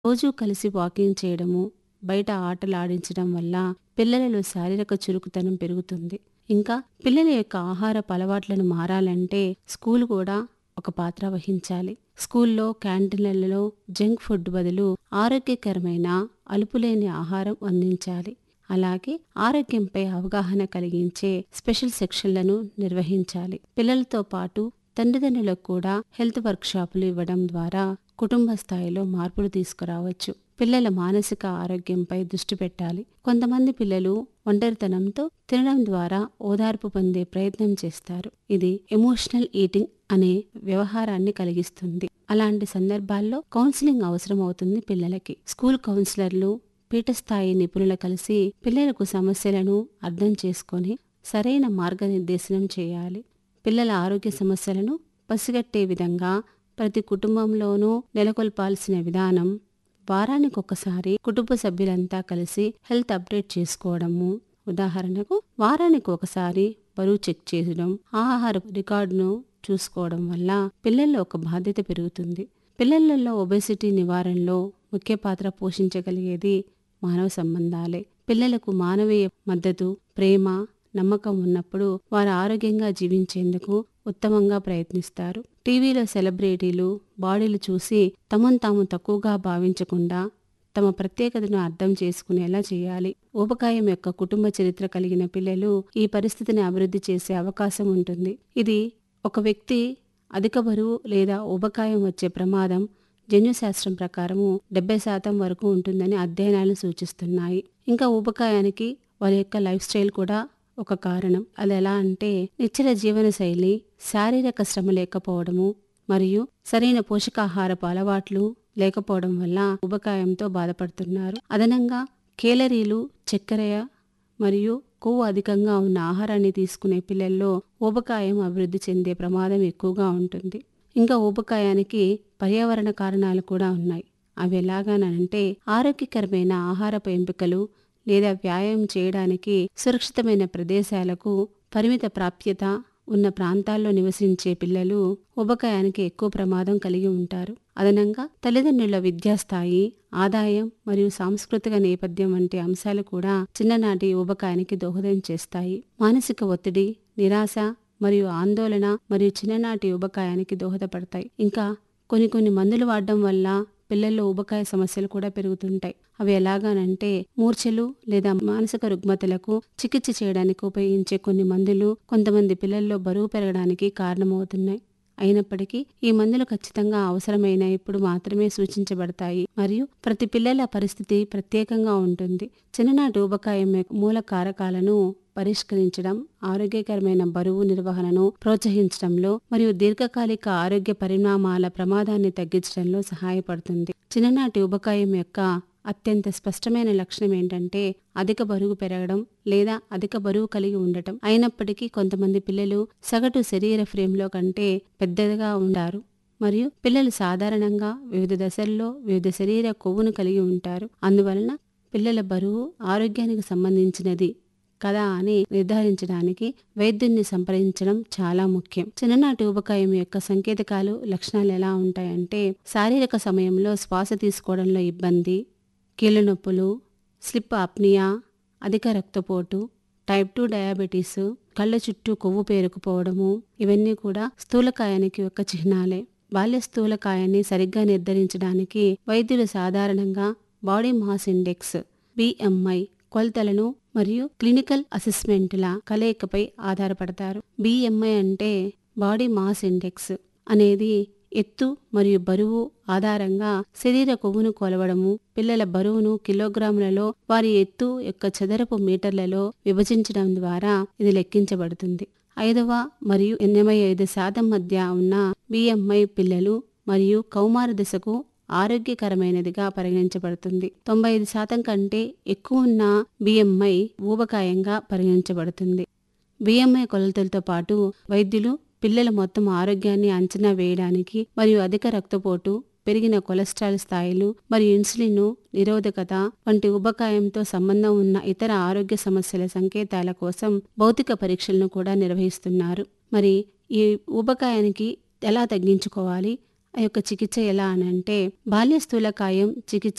రోజూ కలిసి వాకింగ్ చేయడము బయట ఆటలు ఆడించడం వల్ల పిల్లలలో శారీరక చురుకుతనం పెరుగుతుంది ఇంకా పిల్లల యొక్క ఆహారపు అలవాట్లను మారాలంటే స్కూల్ కూడా ఒక పాత్ర వహించాలి స్కూల్లో క్యాంటీన్లలో జంక్ ఫుడ్ బదులు ఆరోగ్యకరమైన అలుపులేని ఆహారం అందించాలి అలాగే ఆరోగ్యంపై అవగాహన కలిగించే స్పెషల్ సెక్షన్లను నిర్వహించాలి పిల్లలతో పాటు తల్లిదండ్రులకు కూడా హెల్త్ వర్క్షాపులు ఇవ్వడం ద్వారా కుటుంబ స్థాయిలో మార్పులు తీసుకురావచ్చు పిల్లల మానసిక ఆరోగ్యంపై దృష్టి పెట్టాలి కొంతమంది పిల్లలు ఒంటరితనంతో తినడం ద్వారా ఓదార్పు పొందే ప్రయత్నం చేస్తారు ఇది ఎమోషనల్ ఈటింగ్ అనే వ్యవహారాన్ని కలిగిస్తుంది అలాంటి సందర్భాల్లో కౌన్సిలింగ్ అవసరం అవుతుంది పిల్లలకి స్కూల్ కౌన్సిలర్లు పీఠస్థాయి నిపుణులు కలిసి పిల్లలకు సమస్యలను అర్థం చేసుకొని సరైన మార్గనిర్దేశనం చేయాలి పిల్లల ఆరోగ్య సమస్యలను పసిగట్టే విధంగా ప్రతి కుటుంబంలోనూ నెలకొల్పాల్సిన విధానం వారానికి ఒకసారి కుటుంబ సభ్యులంతా కలిసి హెల్త్ అప్డేట్ చేసుకోవడము ఉదాహరణకు వారానికి ఒకసారి బరువు చెక్ చేయడం ఆహార రికార్డును చూసుకోవడం వల్ల పిల్లల్లో ఒక బాధ్యత పెరుగుతుంది పిల్లలలో ఒబెసిటీ నివారణలో ముఖ్య పాత్ర పోషించగలిగేది మానవ సంబంధాలే పిల్లలకు మానవీయ మద్దతు ప్రేమ నమ్మకం ఉన్నప్పుడు వారు ఆరోగ్యంగా జీవించేందుకు ఉత్తమంగా ప్రయత్నిస్తారు టీవీలో సెలబ్రిటీలు బాడీలు చూసి తమను తాము తక్కువగా భావించకుండా తమ ప్రత్యేకతను అర్థం చేసుకునేలా చేయాలి ఊబకాయం యొక్క కుటుంబ చరిత్ర కలిగిన పిల్లలు ఈ పరిస్థితిని అభివృద్ధి చేసే అవకాశం ఉంటుంది ఇది ఒక వ్యక్తి అధిక బరువు లేదా ఊబకాయం వచ్చే ప్రమాదం జన్యుశాస్త్రం ప్రకారము డెబ్బై శాతం వరకు ఉంటుందని అధ్యయనాలు సూచిస్తున్నాయి ఇంకా ఊబకాయానికి వారి యొక్క లైఫ్ స్టైల్ కూడా ఒక కారణం అది ఎలా అంటే నిశ్చల జీవన శైలి శారీరక శ్రమ లేకపోవడము మరియు సరైన పోషకాహారపు అలవాట్లు లేకపోవడం వల్ల ఉబకాయంతో బాధపడుతున్నారు అదనంగా కేలరీలు చక్కెర మరియు కొవ్వు అధికంగా ఉన్న ఆహారాన్ని తీసుకునే పిల్లల్లో ఊబకాయం అభివృద్ధి చెందే ప్రమాదం ఎక్కువగా ఉంటుంది ఇంకా ఊబకాయానికి పర్యావరణ కారణాలు కూడా ఉన్నాయి అవి ఎలాగానంటే ఆరోగ్యకరమైన ఆహారపు ఎంపికలు లేదా వ్యాయామం చేయడానికి సురక్షితమైన ప్రదేశాలకు పరిమిత ప్రాప్యత ఉన్న ప్రాంతాల్లో నివసించే పిల్లలు ఉబకాయానికి ఎక్కువ ప్రమాదం కలిగి ఉంటారు అదనంగా తల్లిదండ్రుల విద్యాస్థాయి ఆదాయం మరియు సాంస్కృతిక నేపథ్యం వంటి అంశాలు కూడా చిన్ననాటి ఉబకాయానికి దోహదం చేస్తాయి మానసిక ఒత్తిడి నిరాశ మరియు ఆందోళన మరియు చిన్ననాటి ఉబకాయానికి దోహదపడతాయి ఇంకా కొన్ని కొన్ని మందులు వాడడం వల్ల పిల్లల్లో ఊబకాయ సమస్యలు కూడా పెరుగుతుంటాయి అవి ఎలాగానంటే మూర్ఛలు లేదా మానసిక రుగ్మతలకు చికిత్స చేయడానికి ఉపయోగించే కొన్ని మందులు కొంతమంది పిల్లల్లో బరువు పెరగడానికి కారణమవుతున్నాయి అయినప్పటికీ ఈ మందులు ఖచ్చితంగా అవసరమైన ఇప్పుడు మాత్రమే సూచించబడతాయి మరియు ప్రతి పిల్లల పరిస్థితి ప్రత్యేకంగా ఉంటుంది చిన్ననాటి ఊబకాయం యొక్క మూల కారకాలను పరిష్కరించడం ఆరోగ్యకరమైన బరువు నిర్వహణను ప్రోత్సహించడంలో మరియు దీర్ఘకాలిక ఆరోగ్య పరిణామాల ప్రమాదాన్ని తగ్గించడంలో సహాయపడుతుంది చిన్ననాటి ఉబకాయం యొక్క అత్యంత స్పష్టమైన లక్షణం ఏంటంటే అధిక బరువు పెరగడం లేదా అధిక బరువు కలిగి ఉండటం అయినప్పటికీ కొంతమంది పిల్లలు సగటు శరీర ఫ్రేమ్లో కంటే పెద్దగా ఉంటారు మరియు పిల్లలు సాధారణంగా వివిధ దశల్లో వివిధ శరీర కొవ్వును కలిగి ఉంటారు అందువలన పిల్లల బరువు ఆరోగ్యానికి సంబంధించినది కదా అని నిర్ధారించడానికి వైద్యున్ని సంప్రదించడం చాలా ముఖ్యం చిన్ననాటి ఊబకాయం యొక్క సంకేతకాలు లక్షణాలు ఎలా ఉంటాయంటే శారీరక సమయంలో శ్వాస తీసుకోవడంలో ఇబ్బంది కీళ్ళ నొప్పులు స్లిప్ ఆప్నియా అధిక రక్తపోటు టైప్ టూ డయాబెటీస్ కళ్ళ చుట్టూ కొవ్వు పేరుకుపోవడము ఇవన్నీ కూడా స్థూలకాయానికి ఒక చిహ్నాలే బాల్య స్థూలకాయాన్ని సరిగ్గా నిర్ధారించడానికి వైద్యులు సాధారణంగా బాడీ మాస్ ఇండెక్స్ బిఎంఐ కొలతలను మరియు క్లినికల్ అసెస్మెంట్ల కలయికపై ఆధారపడతారు బిఎంఐ అంటే బాడీ మాస్ ఇండెక్స్ అనేది ఎత్తు మరియు బరువు ఆధారంగా శరీర కొవ్వును కొలవడము పిల్లల బరువును కిలోగ్రాములలో వారి ఎత్తు యొక్క చదరపు మీటర్లలో విభజించడం ద్వారా ఇది లెక్కించబడుతుంది ఐదవ మరియు ఎనభై ఐదు శాతం మధ్య ఉన్న బిఎంఐ పిల్లలు మరియు కౌమార దశకు ఆరోగ్యకరమైనదిగా పరిగణించబడుతుంది తొంభై ఐదు శాతం కంటే ఎక్కువ ఉన్న బిఎంఐ ఊబకాయంగా పరిగణించబడుతుంది బిఎంఐ కొలతలతో పాటు వైద్యులు పిల్లల మొత్తం ఆరోగ్యాన్ని అంచనా వేయడానికి మరియు అధిక రక్తపోటు పెరిగిన కొలెస్ట్రాల్ స్థాయిలు మరియు ఇన్సులిన్ నిరోధకత వంటి ఉబకాయంతో సంబంధం ఉన్న ఇతర ఆరోగ్య సమస్యల సంకేతాల కోసం భౌతిక పరీక్షలను కూడా నిర్వహిస్తున్నారు మరి ఈ ఊబకాయానికి ఎలా తగ్గించుకోవాలి ఆ యొక్క చికిత్స ఎలా అనంటే బాల్య స్థూలకాయం చికిత్స